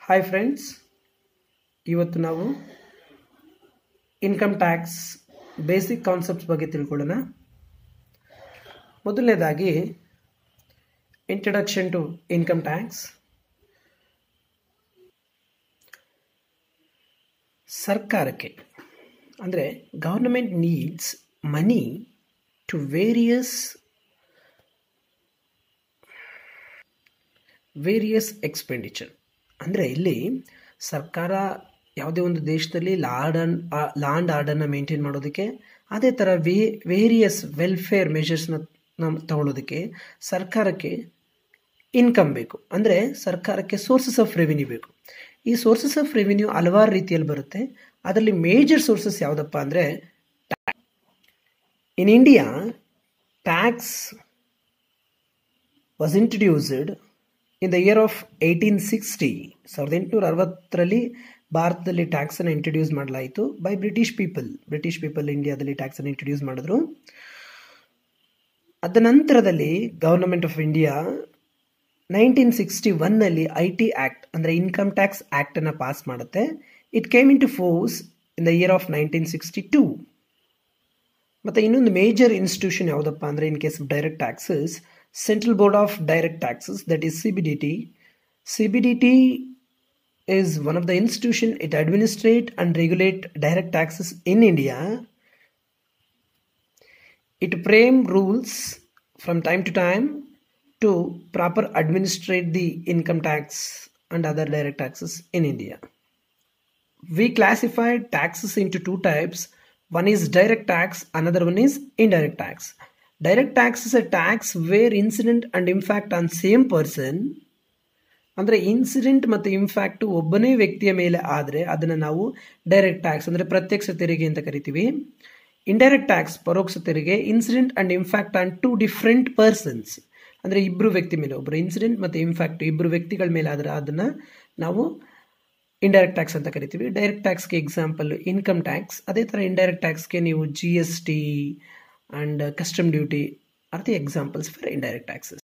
Hi friends ಇವತ್ತು ನಾವು income tax basic concepts ಬಗ್ಗೆ ತಿಳ್ಕೊಳ್ಳೋಣ ಮೊದಲನೇದಾಗಿ ಇಂಟ್ರಡಕ್ಷನ್ ಟು ಇನ್ಕಮ್ ಟ್ಯಾಕ್ಸ್ ಸರ್ಕಾರಕ್ಕೆ ಅಂದರೆ government needs money to various various expenditure ಅಂದರೆ ಇಲ್ಲಿ ಸರ್ಕಾರ ಯಾವುದೇ ಒಂದು ದೇಶದಲ್ಲಿ ಲಾರ್ಡ್ ಅಂಡ್ ಲ್ಯಾಂಡ್ ಆರ್ಡರ್ನ ಮೇಂಟೈನ್ ಮಾಡೋದಕ್ಕೆ ಅದೇ ಥರ ವೇ ವೇರಿಯಸ್ ವೆಲ್ಫೇರ್ ಮೆಷರ್ಸ್ನ ನಾವು ತಗೊಳ್ಳೋದಕ್ಕೆ ಸರ್ಕಾರಕ್ಕೆ ಇನ್ಕಮ್ ಬೇಕು ಅಂದರೆ ಸರ್ಕಾರಕ್ಕೆ ಸೋರ್ಸಸ್ ಆಫ್ ರೆವಿನ್ಯೂ ಬೇಕು ಈ ಸೋರ್ಸಸ್ ಆಫ್ ರೆವಿನ್ಯೂ ಹಲವಾರು ರೀತಿಯಲ್ಲಿ ಬರುತ್ತೆ ಅದರಲ್ಲಿ ಮೇಜರ್ ಸೋರ್ಸಸ್ ಯಾವುದಪ್ಪ ಅಂದರೆ in India tax was introduced in the year of eighteen sixty ಸಾವಿರದ ಎಂಟುನೂರ ಅರವತ್ತರಲ್ಲಿ ಭಾರತದಲ್ಲಿ ಟ್ಯಾಕ್ಸನ್ನು ಇಂಟ್ರಡ್ಯೂಸ್ ಮಾಡಲಾಯಿತು by British people British people ಇಂಡಿಯಾದಲ್ಲಿ ಟ್ಯಾಕ್ಸನ್ನು ಇಂಟ್ರಡ್ಯೂಸ್ ಮಾಡಿದ್ರು ಅದ ನಂತರದಲ್ಲಿ government of India nineteen sixty ಒನ್ನಲ್ಲಿ ಐ ಟಿ ಆ್ಯಕ್ಟ್ ಅಂದರೆ ಇನ್ಕಮ್ ಟ್ಯಾಕ್ಸ್ ಆ್ಯಕ್ಟನ್ನು ಪಾಸ್ ಮಾಡುತ್ತೆ it came into force in the year of nineteen sixty two ಮತ್ತು ಇನ್ನೊಂದು ಮೇಜರ್ ಇನ್ಸ್ಟಿಟ್ಯೂಷನ್ ಯಾವುದಪ್ಪ ಅಂದರೆ in case of direct taxes Central Board of Direct Taxes, that is CBDT. CBDT is one of the institution it administrate and regulate direct taxes in India. It frame rules from time to time to proper administrate the income tax and other direct taxes in India. We classify taxes into two types. One is direct tax, another one is indirect tax. Direct tax is a tax where incident and impact on same person ಅಂದರೆ incident ಮತ್ತು impact ಒಬ್ಬನೇ ವ್ಯಕ್ತಿಯ ಮೇಲೆ ಆದರೆ ಅದನ್ನು ನಾವು direct tax ಅಂದರೆ ಪ್ರತ್ಯಕ್ಷ ತೆರಿಗೆ ಅಂತ ಕರಿತೀವಿ ಇಂಡೈರೆಕ್ಟ್ ಟ್ಯಾಕ್ಸ್ ಪರೋಕ್ಷ ತೆರಿಗೆ incident and impact on two different persons ಅಂದರೆ ಇಬ್ಬರು ವ್ಯಕ್ತಿ ಮೇಲೆ ಒಬ್ಬರು ಇನ್ಸಿಡೆಂಟ್ ಮತ್ತು ಇಂಫ್ಯಾಕ್ಟ್ ಇಬ್ಬರು ವ್ಯಕ್ತಿಗಳ ಮೇಲೆ ಆದರೆ ಅದನ್ನು ನಾವು ಇಂಡೈರೆಕ್ಟ್ ಟ್ಯಾಕ್ಸ್ ಅಂತ ಕರಿತೀವಿ ಡೈರೆಕ್ಟ್ ಟ್ಯಾಕ್ಸ್ಗೆ ಎಕ್ಸಾಂಪಲ್ ಇನ್ಕಮ್ ಟ್ಯಾಕ್ಸ್ ಅದೇ ಥರ ಇಂಡೈರೆಕ್ಟ್ ಟ್ಯಾಕ್ಸ್ಗೆ ನೀವು G S T and uh, custom duty are the examples for indirect taxes.